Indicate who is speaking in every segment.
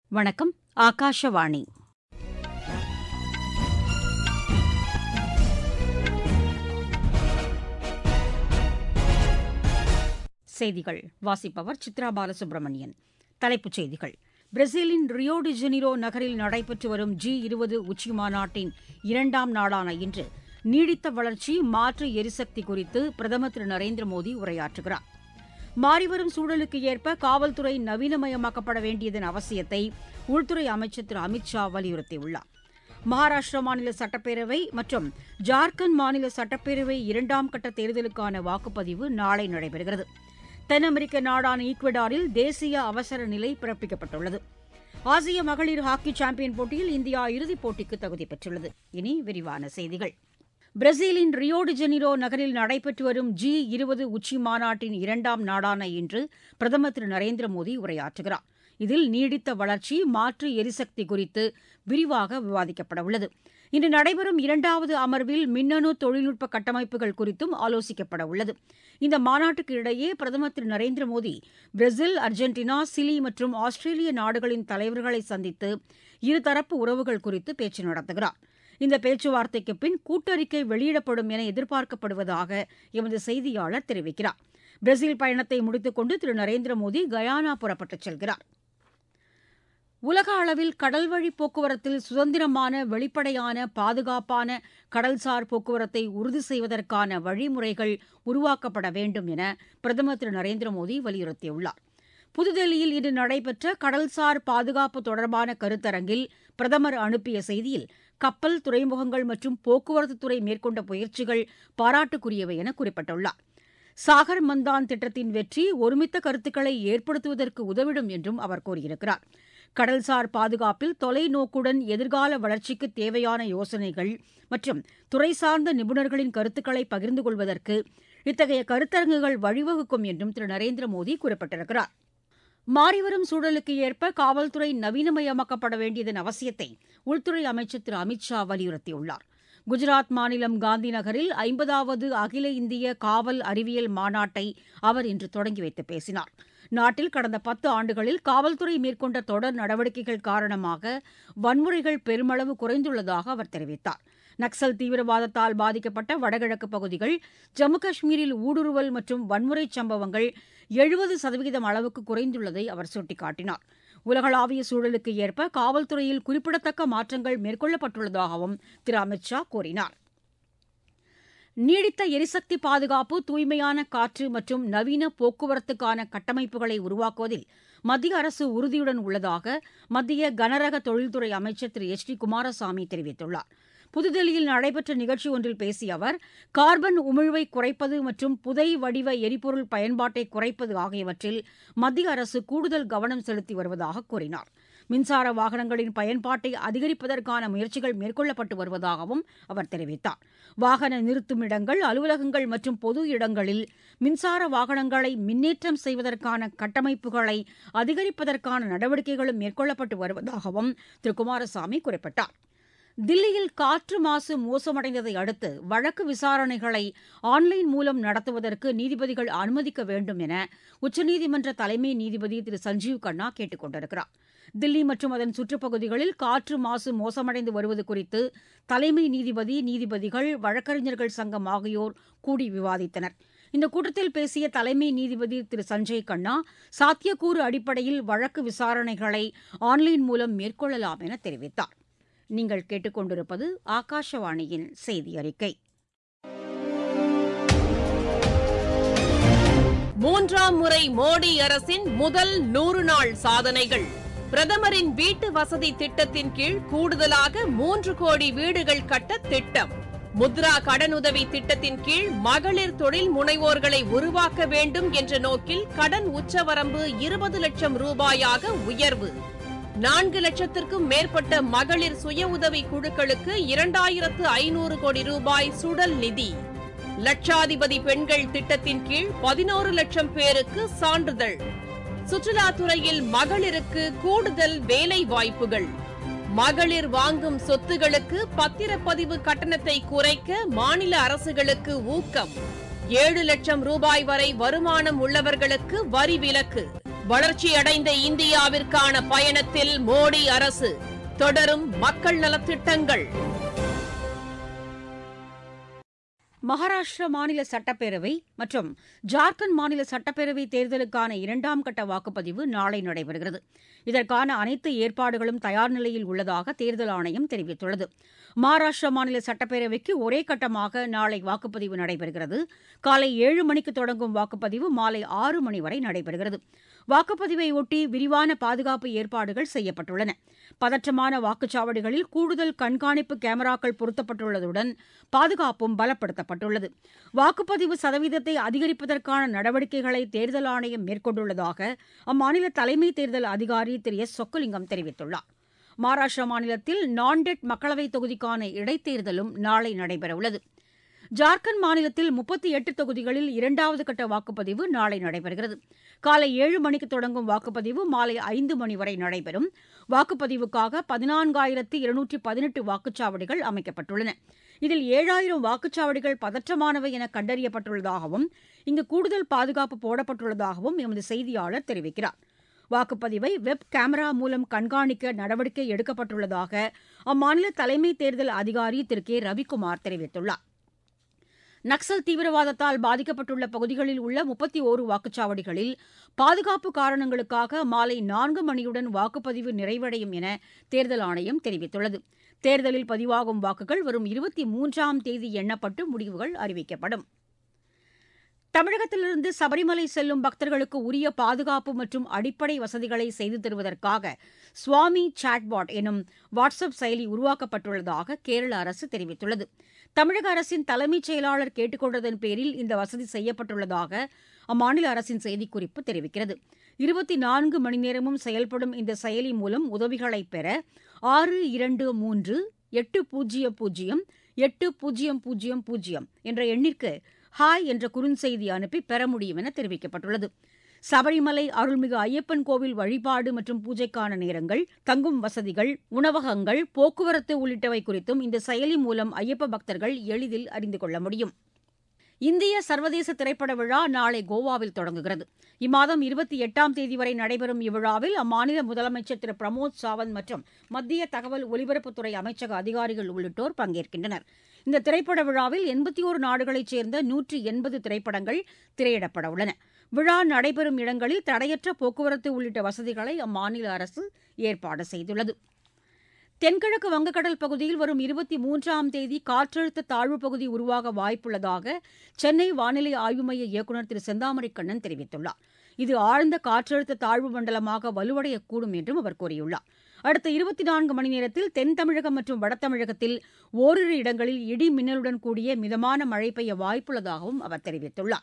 Speaker 1: வணக்கம் ஆகாஷவாணி செய்திகள் வாசிப்பவர் சித்ரா பாலசுப்ரமணியன் தலைப்புச் செய்திகள் பிரேசிலின் ரியோ டி ஜெனிரோ நகரில் நடைபெற்று வரும் ஜி இருபது உச்சிமாநாட்டின் இரண்டாம் நாளான இன்று நீடித்த வளர்ச்சி மாற்று எரிசக்தி குறித்து பிரதமர் திரு நரேந்திர மோடி உரையாற்றுகிறார் மாறிவரும் சூழலுக்கு ஏற்ப காவல்துறை நவீனமயமாக்கப்பட வேண்டியதன் அவசியத்தை உள்துறை அமைச்சர் திரு அமித் ஷா வலியுறுத்தியுள்ளார் மகாராஷ்டிரா மாநில சட்டப்பேரவை மற்றும் ஜார்க்கண்ட் மாநில சட்டப்பேரவை இரண்டாம் கட்ட தேர்தலுக்கான வாக்குப்பதிவு நாளை நடைபெறுகிறது தென் அமெரிக்க நாடான ஈக்வடாரில் தேசிய அவசர நிலை பிறப்பிக்கப்பட்டுள்ளது ஆசிய மகளிர் ஹாக்கி சாம்பியன் போட்டியில் இந்தியா இறுதிப் போட்டிக்கு தகுதி பெற்றுள்ளது இனி விரிவான செய்திகள் பிரேசிலின் ரியோ டி ஜெனிரோ நகரில் நடைபெற்று வரும் ஜி இருபது உச்சி மாநாட்டின் இரண்டாம் நாளான இன்று பிரதமர் திரு நரேந்திர மோடி உரையாற்றுகிறார் இதில் நீடித்த வளர்ச்சி மாற்று எரிசக்தி குறித்து விரிவாக விவாதிக்கப்பட உள்ளது இன்று நடைபெறும் இரண்டாவது அமர்வில் மின்னணு தொழில்நுட்ப கட்டமைப்புகள் குறித்தும் ஆலோசிக்கப்பட உள்ளது இந்த மாநாட்டுக்கு இடையே பிரதமர் Thiru Narendra Modi Brazil Argentina Chile மற்றும் ஆஸ்திரேலிய நாடுகளின் தலைவர்களை சந்தித்து இருதரப்பு உறவுகள் குறித்து பேச்சு நடத்துகிறார் இந்த பேச்சுவார்த்தைக்கு பின் கூட்டறிக்கை வெளியிடப்படும் என எதிர்பார்க்கப்படுவதாக எமது செய்தியாளர் தெரிவிக்கிறார் பிரேசில் பயணத்தை முடித்துக் கொண்டு திரு நரேந்திர மோடி கயானா புறப்பட்டுச் செல்கிறார் உலக அளவில் கடல்வழி போக்குவரத்தில் சுதந்திரமான வெளிப்படையான பாதுகாப்பான கடல்சார் போக்குவரத்தை உறுதி செய்வதற்கான வழிமுறைகள் உருவாக்கப்பட வேண்டும் என பிரதமர் திரு நரேந்திர மோடி வலியுறுத்தியுள்ளார் புதுதில்லியில் இன்று நடைபெற்ற கடல்சார் பாதுகாப்பு தொடர்பான கருத்தரங்கில் பிரதமர் அனுப்பிய செய்தியில் கப்பல் துறைமுகங்கள் மற்றும் போக்குவரத்துத்துறை மேற்கொண்ட முயற்சிகள் பாராட்டுக்குரியவை என குறிப்பிட்டுள்ளார் சாகர் மந்தான் திட்டத்தின் வெற்றி ஒருமித்த கருத்துக்களை ஏற்படுத்துவதற்கு உதவிடும் என்றும் அவர் கூறியிருக்கிறார் கடல்சார் பாதுகாப்பில் தொலைநோக்குடன் எதிர்கால வளர்ச்சிக்கு தேவையான யோசனைகள் மற்றும் துறை சார்ந்த நிபுணர்களின் கருத்துக்களை பகிர்ந்து கொள்வதற்கு இத்தகைய கருத்தரங்குகள் வழிவகுக்கும் என்றும் திரு நரேந்திர மோடி குறிப்பிட்டிருக்கிறார் மாறிவரும் சூழலுக்கு ஏற்ப காவல்துறை நவீனமயமாக்கப்பட வேண்டியதன் அவசியத்தை உள்துறை அமைச்சர் திரு அமித் ஷா வலியுறுத்தியுள்ளார் குஜராத் மாநிலம் காந்தி நகரில் ஐம்பதாவது அகில இந்திய காவல் அறிவியல் மாநாட்டை அவர் இன்று தொடங்கி வைத்து பேசினார் நாட்டில் கடந்த பத்து ஆண்டுகளில் காவல்துறை மேற்கொண்ட தொடர் நடவடிக்கைகள் காரணமாக வன்முறைகள் பெருமளவு குறைந்துள்ளதாக அவர் தெரிவித்தார் நக்சல் தீவிரவாதத்தால் பாதிக்கப்பட்ட வடகிழக்கு பகுதிகள் ஜம்மு காஷ்மீரில் ஊடுருவல் மற்றும் வன்முறை சம்பவங்கள் எழுபது சதவீதம் அளவுக்கு குறைந்துள்ளதை அவர் சுட்டிக்காட்டினார் உலகளாவிய சூழலுக்கு ஏற்ப காவல்துறையில் குறிப்பிடத்தக்க மாற்றங்கள் மேற்கொள்ளப்பட்டுள்ளதாகவும் திரு அமித் ஷா கூறினார் நீடித்த எரிசக்தி பாதுகாப்பு தூய்மையான காற்று மற்றும் நவீன போக்குவரத்துக்கான கட்டமைப்புகளை உருவாக்குவதில் மத்திய அரசு உறுதியுடன் உள்ளதாக மத்திய கனரக தொழில்துறை அமைச்சர் திரு எச் டி குமாரசாமி தெரிவித்துள்ளார் புதுதில்லியில் நடைபெற்ற நிகழ்ச்சி ஒன்றில் பேசிய அவர் கார்பன் உமிழ்வை குறைப்பது மற்றும் புதை வடிவ எரிபொருள் பயன்பாட்டை குறைப்பது ஆகியவற்றில் மத்திய அரசு கூடுதல் கவனம் செலுத்தி வருவதாக கூறினார் மின்சார வாகனங்களின் பயன்பாட்டை அதிகரிப்பதற்கான முயற்சிகள் மேற்கொள்ளப்பட்டு வருவதாகவும் அவர் தெரிவித்தார் வாகன நிறுத்துமிடங்கள் அலுவலகங்கள் மற்றும் பொது இடங்களில் மின்சார வாகனங்களை மின்னேற்றம் செய்வதற்கான கட்டமைப்புகளை அதிகரிப்பதற்கான நடவடிக்கைகளும் மேற்கொள்ளப்பட்டு வருவதாகவும் திரு குமாரசாமி குறிப்பிட்டார் தில்லியில் காற்று மாசு மோசமடைந்ததை அடுத்து வழக்கு விசாரணைகளை ஆன்லைன் மூலம் நடத்துவதற்கு நீதிபதிகள் அனுமதிக்க வேண்டும் என உச்சநீதிமன்ற தலைமை நீதிபதி திரு சஞ்சீவ் கண்ணா கேட்டுக் கொண்டிருக்கிறார் தில்லி மற்றும் அதன் சுற்றுப்பகுதிகளில் காற்று மாசு மோசமடைந்து வருவது குறித்து தலைமை நீதிபதி நீதிபதிகள் வழக்கறிஞர்கள் சங்கம் ஆகியோர் கூடி விவாதித்தனர் இந்த கூட்டத்தில் பேசிய தலைமை நீதிபதி திரு சஞ்சய் கண்ணா சாத்தியக்கூறு அடிப்படையில் வழக்கு விசாரணைகளை ஆன்லைன் மூலம் மேற்கொள்ளலாம் என தெரிவித்தார் நீங்கள் கேட்டுக்கொண்டிருப்பது ஆகாஷவாணியின் செய்தி அறிக்கை
Speaker 2: மூன்றாம் முறை மோடி அரசின் முதல் நூறு நாள் சாதனைகள் பிரதமரின் வீட்டு வசதி திட்டத்தின் கீழ் கூடுதலாக மூன்று கோடி வீடுகள் கட்ட திட்டம் முத்ரா கடனுதவி திட்டத்தின் கீழ் மகளிர் தொழில் முனைவோர்களை உருவாக்க வேண்டும் என்ற நோக்கில் கடன் உச்சவரம்பு இருபது லட்சம் ரூபாயாக உயர்வு நான்கு லட்சத்திற்கும் மேற்பட்ட மகளிர் சுய உதவி குழுக்களுக்கு இரண்டாயிரத்து ஐநூறு கோடி ரூபாய் சுடல் நிதி லட்சாதிபதி பெண்கள் திட்டத்தின் கீழ் பதினோரு லட்சம் பேருக்கு சான்றிதழ் சுற்றுலாத்துறையில் மகளிருக்கு கூடுதல் வேலை வாய்ப்புகள் மகளிர் வாங்கும் சொத்துகளுக்கு பத்திரப்பதிவு கட்டணத்தை குறைக்க மாநில அரசுகளுக்கு ஊக்கம் ஏழு லட்சம் ரூபாய் வரை வருமானம் உள்ளவர்களுக்கு வரி விலக்கு வளர்ச்சியடைந்த இந்தியாவிற்கான பயணத்தில் மோடி அரசு தொடரும் மக்கள் நலத்திட்டங்கள்
Speaker 1: மகாராஷ்டிரா மாநில சட்டப்பேரவை மற்றும் ஜார்க்கண்ட் மாநில சட்டப்பேரவை தேர்தலுக்கான இரண்டாம் கட்ட வாக்குப்பதிவு நாளை நடைபெறுகிறது இதற்கான அனைத்து ஏற்பாடுகளும் தயார் நிலையில் உள்ளதாக தேர்தல் ஆணையம் தெரிவித்துள்ளது மகாராஷ்டிரா மாநில சட்டப்பேரவைக்கு ஒரே கட்டமாக நாளை வாக்குப்பதிவு நடைபெறுகிறது காலை ஏழு மணிக்கு தொடங்கும் வாக்குப்பதிவு மாலை ஆறு மணி வரை நடைபெறுகிறது வாக்குப்பதிவை ஒட்டி விரிவான பாதுகாப்பு ஏற்பாடுகள் செய்யப்பட்டுள்ளன பதற்றமான வாக்குச்சாவடிகளில் கூடுதல் கண்காணிப்பு கேமராக்கள் பொருத்தப்பட்டுள்ளதுடன் பாதுகாப்பும் பலப்படுத்தப்பட்டுள்ளது வாக்குப்பதிவு சதவீதத்தை அதிகரிப்பதற்கான நடவடிக்கைகளை தேர்தல் ஆணையம் மேற்கொண்டுள்ளதாக அம்மாநில தலைமை தேர்தல் அதிகாரி திரு எஸ் சொக்கலிங்கம் தெரிவித்துள்ளார் மகாராஷ்டிரா மாநிலத்தில் நான்டெட் மக்களவைத் தொகுதிக்கான இடைத்தேர்தலும் நாளை நடைபெறவுள்ளது ஜார்க்கண்ட் மாநிலத்தில் முப்பத்தி எட்டு தொகுதிகளில் இரண்டாவது கட்ட வாக்குப்பதிவு நாளை நடைபெறுகிறது காலை ஏழு மணிக்கு தொடங்கும் வாக்குப்பதிவு மாலை ஐந்து மணி வரை நடைபெறும் வாக்குப்பதிவுக்காக பதினான்காயிரத்து இருநூற்றி பதினெட்டு வாக்குச்சாவடிகள் அமைக்கப்பட்டுள்ளன இதில் ஏழாயிரம் வாக்குச்சாவடிகள் பதற்றமானவை என கண்டறியப்பட்டுள்ளதாகவும் இங்கு கூடுதல் பாதுகாப்பு போடப்பட்டுள்ளதாகவும் எமது செய்தியாளர் தெரிவிக்கிறார் வாக்குப்பதிவை வெப் கேமரா மூலம் கண்காணிக்க நடவடிக்கை எடுக்கப்பட்டுள்ளதாக அம்மாநில தலைமை தேர்தல் அதிகாரி திரு கே ரவிக்குமார் தெரிவித்துள்ளார் நக்சல் தீவிரவாதத்தால் பாதிக்கப்பட்டுள்ள பகுதிகளில் உள்ள முப்பத்தி ஓரு வாக்குச்சாவடிகளில் பாதுகாப்பு காரணங்களுக்காக மாலை நான்கு மணியுடன் வாக்குப்பதிவு நிறைவடையும் என தேர்தல் ஆணையம் தெரிவித்துள்ளது தேர்தலில் பதிவாகும் வாக்குகள் வரும் இருபத்தி மூன்றாம் தேதி எண்ணப்பட்டு முடிவுகள் அறிவிக்கப்படும் தமிழகத்திலிருந்து சபரிமலை செல்லும் பக்தர்களுக்கு உரிய பாதுகாப்பு மற்றும் அடிப்படை வசதிகளை செய்து தருவதற்காக சுவாமி சாட்பாட் எனும் வாட்ஸ்அப் செயலி உருவாக்கப்பட்டுள்ளதாக கேரள அரசு தெரிவித்துள்ளது தமிழக அரசின் தலைமைச் செயலாளர் கேட்டுக் கொண்டதன் பேரில் இந்த வசதி செய்யப்பட்டுள்ளதாக அம்மாநில அரசின் செய்திக்குறிப்பு தெரிவிக்கிறது இருபத்தி நான்கு மணி நேரமும் செயல்படும் இந்த செயலி மூலம் உதவிகளை பெற ஆறு இரண்டு மூன்று எட்டு பூஜ்ஜியம் பூஜ்ஜியம் எட்டு பூஜ்ஜியம் பூஜ்ஜியம் பூஜ்ஜியம் என்ற எண்ணிற்கு ஹாய் என்ற குறுஞ்செய்தி அனுப்பி பெற முடியும் என தெரிவிக்கப்பட்டுள்ளது சபரிமலை அருள்மிகு ஐயப்பன் கோவில் வழிபாடு மற்றும் பூஜைக்கான நேரங்கள் தங்கும் வசதிகள் உணவகங்கள் போக்குவரத்து உள்ளிட்டவை குறித்தும் இந்த செயலி மூலம் ஐயப்ப பக்தர்கள் எளிதில் அறிந்து கொள்ள முடியும் இந்திய சர்வதேச திரைப்பட விழா நாளை கோவாவில் தொடங்குகிறது இம்மாதம் இருபத்தி எட்டாம் தேதி வரை நடைபெறும் இவ்விழாவில் அம்மாநில முதலமைச்சர் திரு பிரமோத் சாவந்த் மற்றும் மத்திய தகவல் ஒலிபரப்புத்துறை அமைச்சக அதிகாரிகள் உள்ளிட்டோர் பங்கேற்கின்றனர் இந்த திரைப்பட விழாவில் எண்பத்தி ஓரு நாடுகளைச் சேர்ந்த நூற்றி எண்பது திரைப்படங்கள் திரையிடப்பட உள்ளன விழா நடைபெறும் இடங்களில் தடையற்ற போக்குவரத்து உள்ளிட்ட வசதிகளை அம்மாநில அரசு ஏற்பாடு செய்துள்ளது தென்கிழக்கு வங்கக்கடல் பகுதியில் வரும் இருபத்தி மூன்றாம் தேதி காற்றழுத்த தாழ்வுப் பகுதி உருவாக வாய்ப்புள்ளதாக சென்னை வானிலை ஆய்வு மைய இயக்குநர் திரு செந்தாமரை கண்ணன் தெரிவித்துள்ளார் இது ஆழ்ந்த காற்றழுத்த தாழ்வு மண்டலமாக வலுவடையக்கூடும் என்றும் அவர் கூறியுள்ளார் அடுத்த இருபத்தி நான்கு மணி நேரத்தில் தென் தமிழகம் மற்றும் வட தமிழகத்தில் ஓரிரு இடங்களில் இடி மின்னலுடன் கூடிய மிதமான மழை பெய்ய வாய்ப்புள்ளதாகவும் அவர் தெரிவித்துள்ளார்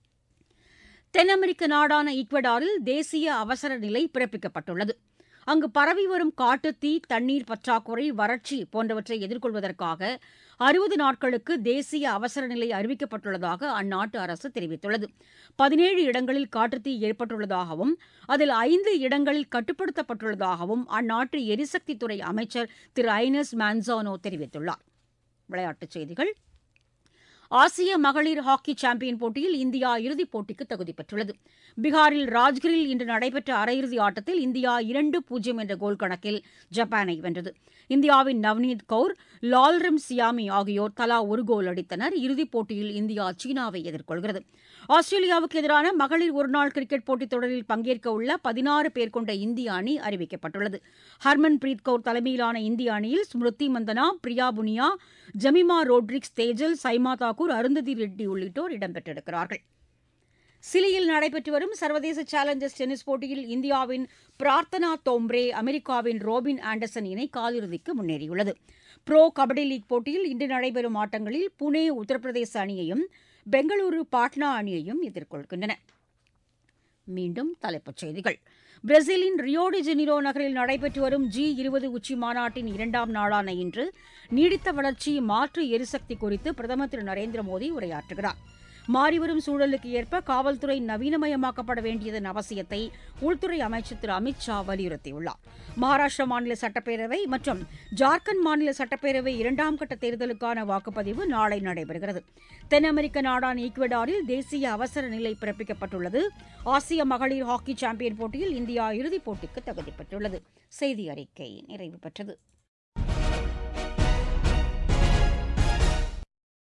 Speaker 1: தென் அமெரிக்க நாடான ஈக்வடாரில் தேசிய அவசர நிலை பிறப்பிக்கப்பட்டுள்ளது அங்கு பரவி வரும் காட்டுத்தீ தண்ணீர் பற்றாக்குறை வறட்சி போன்றவற்றை எதிர்கொள்வதற்காக அறுபது நாட்களுக்கு தேசிய அவசர நிலை அறிவிக்கப்பட்டுள்ளதாக அந்நாட்டு அரசு தெரிவித்துள்ளது பதினேழு இடங்களில் காட்டுத்தீ ஏற்பட்டுள்ளதாகவும் அதில் ஐந்து இடங்களில் கட்டுப்படுத்தப்பட்டுள்ளதாகவும் அந்நாட்டு எரிசக்தித்துறை அமைச்சர் திரு ஐனஸ் மான்சானோ தெரிவித்துள்ளார் விளையாட்டுச் செய்திகள் ஆசிய மகளிர் ஹாக்கி சாம்பியன் போட்டியில் இந்தியா இறுதிப் போட்டிக்கு தகுதி பெற்றுள்ளது பீகாரில் ராஜ்கிரில் இன்று நடைபெற்ற அரையிறுதி ஆட்டத்தில் இந்தியா இரண்டு பூஜ்ஜியம் என்ற கோல் கணக்கில் ஜப்பானை வென்றது இந்தியாவின் நவ்னீத் கவுர் லால்ரிம் சியாமி ஆகியோர் தலா ஒரு கோல் அடித்தனர் இறுதிப் போட்டியில் இந்தியா சீனாவை எதிர்கொள்கிறது ஆஸ்திரேலியாவுக்கு எதிரான மகளிர் ஒருநாள் கிரிக்கெட் போட்டித் தொடரில் பங்கேற்க உள்ள பதினாறு பேர் கொண்ட இந்திய அணி அறிவிக்கப்பட்டுள்ளது ஹர்மன் பிரீத் கவுர் தலைமையிலான இந்திய அணியில் ஸ்மிருதி மந்தனா பிரியா புனியா ஜமிமா ரோட்ரிக்ஸ் தேஜல் சைமா தாக்கூர் அருந்ததி ரெட்டி உள்ளிட்டோர் இடம்பெற்றிருக்கிறார்கள் சிலியில் நடைபெற்று வரும் சர்வதேச சேலஞ்சர்ஸ் டென்னிஸ் போட்டியில் இந்தியாவின் பிரார்த்தனா தோம்ரே அமெரிக்காவின் ரோபின் ஆண்டர்சன் இணை காலிறுதிக்கு முன்னேறியுள்ளது ப்ரோ கபடி லீக் போட்டியில் இன்று நடைபெறும் ஆட்டங்களில் புனே உத்தரப்பிரதேச அணியையும் பெங்களூரு பாட்னா அணியையும் எதிர்கொள்கின்றன மீண்டும் தலைப்புச் செய்திகள் பிரேசிலின் ரியோடி ஜெனிரோ நகரில் நடைபெற்று வரும் ஜி இருபது உச்சி மாநாட்டின் இரண்டாம் நாளான இன்று நீடித்த வளர்ச்சி மாற்று எரிசக்தி குறித்து பிரதமர் திரு நரேந்திர மோடி உரையாற்றுகிறார் மாறிவரும் சூழலுக்கு ஏற்ப காவல்துறை நவீனமயமாக்கப்பட வேண்டியதன் அவசியத்தை உள்துறை அமைச்சர் திரு அமித் ஷா வலியுறுத்தியுள்ளார் மகாராஷ்டிரா மாநில சட்டப்பேரவை மற்றும் ஜார்க்கண்ட் மாநில சட்டப்பேரவை இரண்டாம் கட்ட தேர்தலுக்கான வாக்குப்பதிவு நாளை நடைபெறுகிறது தென் அமெரிக்க நாடான ஈக்வடாரில் தேசிய அவசர நிலை பிறப்பிக்கப்பட்டுள்ளது ஆசிய மகளிர் ஹாக்கி சாம்பியன் போட்டியில் இந்தியா இறுதிப் போட்டிக்கு தகுதி பெற்றுள்ளது செய்தி அறிக்கை நிறைவு பெற்றது